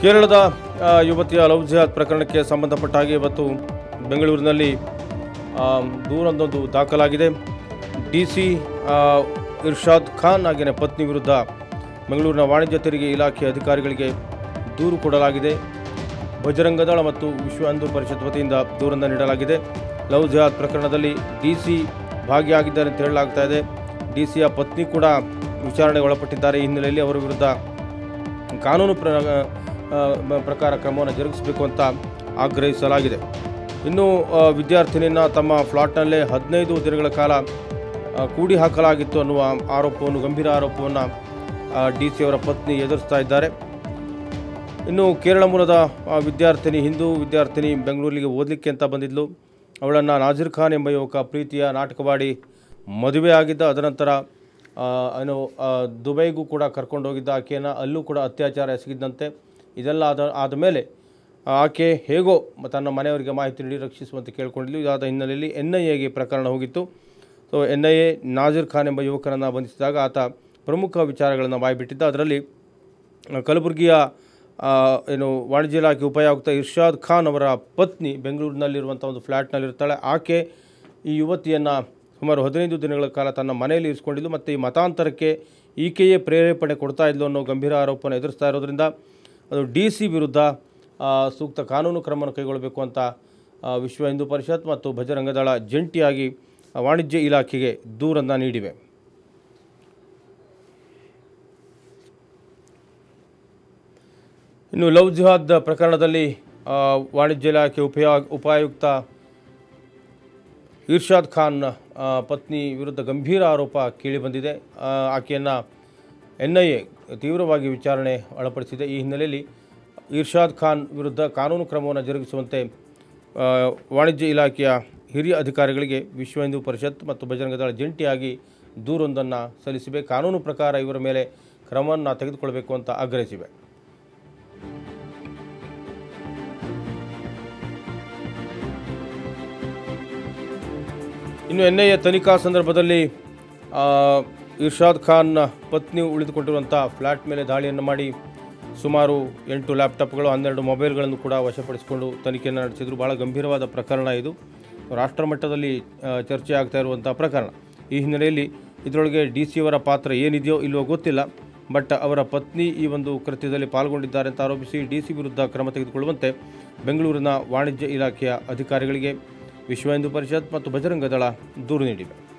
ಕೇರಳದ ಆ, ಯುವತಿಯ ಲವ್ ಜಿಹಾದ್ ಪ್ರಕರಣಕ್ಕೆ ಸಂಬಂಧಪಟ್ಟ ಹಾಗೆ ಇವತ್ತು ಬೆಂಗಳೂರಿನಲ್ಲಿ ಆ, ದೂರೊಂದೊಂದು ದಾಖಲಾಗಿದೆ ಡಿ ಸಿ ಇರ್ಷಾದ್ ಖಾನ್ ಹಾಗೆಯೇ ಪತ್ನಿ ವಿರುದ್ಧ ಬೆಂಗಳೂರಿನ ವಾಣಿಜ್ಯ ತೆರಿಗೆ ಇಲಾಖೆ ಅಧಿಕಾರಿಗಳಿಗೆ ದೂರು ಕೊಡಲಾಗಿದೆ ಬಜರಂಗ ದಳ ಮತ್ತು ವಿಶ್ವ ಹಿಂದೂ ಪರಿಷತ್ ವತಿಯಿಂದ ದೂರನ್ನು ನೀಡಲಾಗಿದೆ ಲವ್ ಜಿಹಾದ್ ಪ್ರಕರಣದಲ್ಲಿ ಡಿ ಸಿ ಭಾಗಿಯಾಗಿದ್ದಾರೆ ಅಂತ ಹೇಳಲಾಗ್ತಾ ಇದೆ ಡಿ ಸಿಯ ಪತ್ನಿ ಕೂಡ ವಿಚಾರಣೆಗೆ ಒಳಪಟ್ಟಿದ್ದಾರೆ ಈ ಹಿನ್ನೆಲೆಯಲ್ಲಿ ಅವರ ವಿರುದ್ಧ ಕಾನೂನು ಪ್ರ ಆ, ಮ- ಪ್ರಕಾರ ಕ್ರಮವನ್ನು ಜರುಗಿಸಬೇಕು ಅಂತ ಆಗ್ರಹಿಸಲಾಗಿದೆ ಇನ್ನು ಆ, ವಿದ್ಯಾರ್ಥಿನಿಯನ್ನು ತಮ್ಮ ಫ್ಲಾಟ್ನಲ್ಲೇ ಹದಿನೈದು ದಿನಗಳ ಕಾಲ ಆ, ಕೂಡಿ ಹಾಕಲಾಗಿತ್ತು ಅನ್ನುವ ಆರೋಪವನ್ನು ಗಂಭೀರ ಆರೋಪವನ್ನು ಡಿ ಸಿ ಅವರ ಪತ್ನಿ ಎದುರಿಸ್ತಾ ಇದ್ದಾರೆ ಇನ್ನು ಕೇರಳ ಮೂಲದ ಆ, ವಿದ್ಯಾರ್ಥಿನಿ ಹಿಂದೂ ವಿದ್ಯಾರ್ಥಿನಿ ಬೆಂಗಳೂರಿಗೆ ಓದಲಿಕ್ಕೆ ಅಂತ ಬಂದಿದ್ಲು ಅವಳನ್ನು ನಾಜಿರ್ ಖಾನ್ ಎಂಬ ಯುವಕ ಪ್ರೀತಿಯ ನಾಟಕವಾಡಿ ಮದುವೆ ಆಗಿದ್ದ ಅದನಂತರ ಆ, ಏನು ಆ, ದುಬೈಗೂ ಕೂಡ ಕರ್ಕೊಂಡು ಹೋಗಿದ್ದ ಆಕೆಯನ್ನು ಅಲ್ಲೂ ಕೂಡ ಅತ್ಯಾಚಾರ ಎಸಗಿದ್ದಂತೆ ಇದೆಲ್ಲ ಆದ ಆದ ಮೇಲೆ ಆಕೆ ಹೇಗೋ ತನ್ನ ಮನೆಯವರಿಗೆ ಮಾಹಿತಿ ನೀಡಿ ರಕ್ಷಿಸುವಂತೆ ಕೇಳಿಕೊಂಡಿದ್ಲು ಇದಾದ ಹಿನ್ನೆಲೆಯಲ್ಲಿ ಎನ್ ಐ ಎಗೆ ಪ್ರಕರಣ ಹೋಗಿತ್ತು so N I A Nazir Khan ಎಂಬ ಯುವಕರನ್ನು ಬಂಧಿಸಿದಾಗ ಆತ ಪ್ರಮುಖ ವಿಚಾರಗಳನ್ನು ಬಾಯ್ಬಿಟ್ಟಿದ್ದ ಅದರಲ್ಲಿ ಕಲಬುರಗಿಯ ಆ, ಏನು ವಾಣಿಜ್ಯ ಇಲಾಖೆ ಉಪಯುಕ್ತ ಇರ್ಷಾದ್ ಖಾನ್ ಅವರ ಪತ್ನಿ ಬೆಂಗಳೂರಿನಲ್ಲಿರುವಂಥ ಒಂದು ಫ್ಲ್ಯಾಟ್ನಲ್ಲಿರ್ತಾಳೆ ಆಕೆ ಈ ಯುವತಿಯನ್ನು ಸುಮಾರು ಹದಿನೈದು ದಿನಗಳ ಕಾಲ ತನ್ನ ಮನೆಯಲ್ಲಿ ಇರಿಸ್ಕೊಂಡಿದ್ದು ಮತ್ತು ಈ ಮತಾಂತರಕ್ಕೆ ಈಕೆಯೇ ಪ್ರೇರೇಪಣೆ ಕೊಡ್ತಾ ಇದ್ಲು ಅನ್ನೋ ಗಂಭೀರ ಆರೋಪವನ್ನು ಎದುರಿಸ್ತಾ ಇರೋದ್ರಿಂದ ಅದು ಡಿ ಸಿ ವಿರುದ್ಧ ಆ, ಸೂಕ್ತ ಕಾನೂನು ಕ್ರಮವನ್ನು ಕೈಗೊಳ್ಳಬೇಕು ಅಂತ ಆ, ವಿಶ್ವ ಹಿಂದೂ ಪರಿಷತ್ ಮತ್ತು ಬಜರಂಗ ದಳ ಜಂಟಿಯಾಗಿ ಆ, ವಾಣಿಜ್ಯ ಇಲಾಖೆಗೆ ದೂರನ್ನು ನೀಡಿವೆ ಇನ್ನು ಲವ್ ಜಿಹಾದ್ ಪ್ರಕರಣದಲ್ಲಿ ಆ, ವಾಣಿಜ್ಯ ಇಲಾಖೆ ಉಪಯ ಉಪಾಯುಕ್ತ ಇರ್ಷಾದ್ ಖಾನ್ ಆ, ಪತ್ನಿ ವಿರುದ್ಧ ಗಂಭೀರ ಆರೋಪ ಕೇಳಿಬಂದಿದೆ ಆ, ಆಕೆಯನ್ನು ಎನ್ ಐ ಎ ತೀವ್ರವಾಗಿ ವಿಚಾರಣೆ ಒಳಪಡಿಸಿದೆ ಈ ಹಿನ್ನೆಲೆಯಲ್ಲಿ ಇರ್ಷಾದ್ ಖಾನ್ ವಿರುದ್ಧ ಕಾನೂನು ಕ್ರಮವನ್ನು ಜರುಗಿಸುವಂತೆ ಆ, ವಾಣಿಜ್ಯ ಇಲಾಖೆಯ ಹಿರಿಯ ಅಧಿಕಾರಿಗಳಿಗೆ ವಿಶ್ವ ಹಿಂದೂ ಪರಿಷತ್ ಮತ್ತು ಬಜರಂಗ ದಳ ಜಂಟಿಯಾಗಿ ದೂರೊಂದನ್ನು ಸಲ್ಲಿಸಿವೆ ಕಾನೂನು ಪ್ರಕಾರ ಇವರ ಮೇಲೆ ಕ್ರಮವನ್ನು ತೆಗೆದುಕೊಳ್ಳಬೇಕು ಅಂತ ಆಗ್ರಹಿಸಿವೆ ಇನ್ನು ಎನ್ ಐ ಎ ತನಿಖಾ ಸಂದರ್ಭದಲ್ಲಿ ಆ, ಇರ್ಷಾದ್ ಖಾನ್ ಪತ್ನಿ ಉಳಿದುಕೊಂಡಿರುವಂಥ ಫ್ಲ್ಯಾಟ್ ಮೇಲೆ ದಾಳಿಯನ್ನು ಮಾಡಿ ಸುಮಾರು ಎಂಟು ಲ್ಯಾಪ್ಟಾಪ್ಗಳು ಹನ್ನೆರಡು ಮೊಬೈಲ್ಗಳನ್ನು ಕೂಡ ವಶಪಡಿಸಿಕೊಂಡು ತನಿಖೆಯನ್ನು ನಡೆಸಿದರು ಭಾಳ ಗಂಭೀರವಾದ ಪ್ರಕರಣ ಇದು ರಾಷ್ಟ್ರ ಮಟ್ಟದಲ್ಲಿ ಆ, ಚರ್ಚೆ ಆಗ್ತಾ ಇರುವಂಥ ಪ್ರಕರಣ ಈ ಹಿನ್ನೆಲೆಯಲ್ಲಿ ಇದರೊಳಗೆ ಡಿ ಸಿ ಅವರ ಪಾತ್ರ ಏನಿದೆಯೋ ಇಲ್ವೋ ಗೊತ್ತಿಲ್ಲ ಬಟ್ ಅವರ ಪತ್ನಿ ಈ ಒಂದು ಕೃತ್ಯದಲ್ಲಿ ಪಾಲ್ಗೊಂಡಿದ್ದಾರೆ ಅಂತ ಆರೋಪಿಸಿ ಡಿ ಸಿ ವಿರುದ್ಧ ಕ್ರಮ ತೆಗೆದುಕೊಳ್ಳುವಂತೆ ಬೆಂಗಳೂರಿನ ವಾಣಿಜ್ಯ ಇಲಾಖೆಯ ಅಧಿಕಾರಿಗಳಿಗೆ ವಿಶ್ವ ಹಿಂದೂ ಪರಿಷತ್ ಮತ್ತು ಬಜರಂಗ ದಳ ದೂರು ನೀಡಿವೆ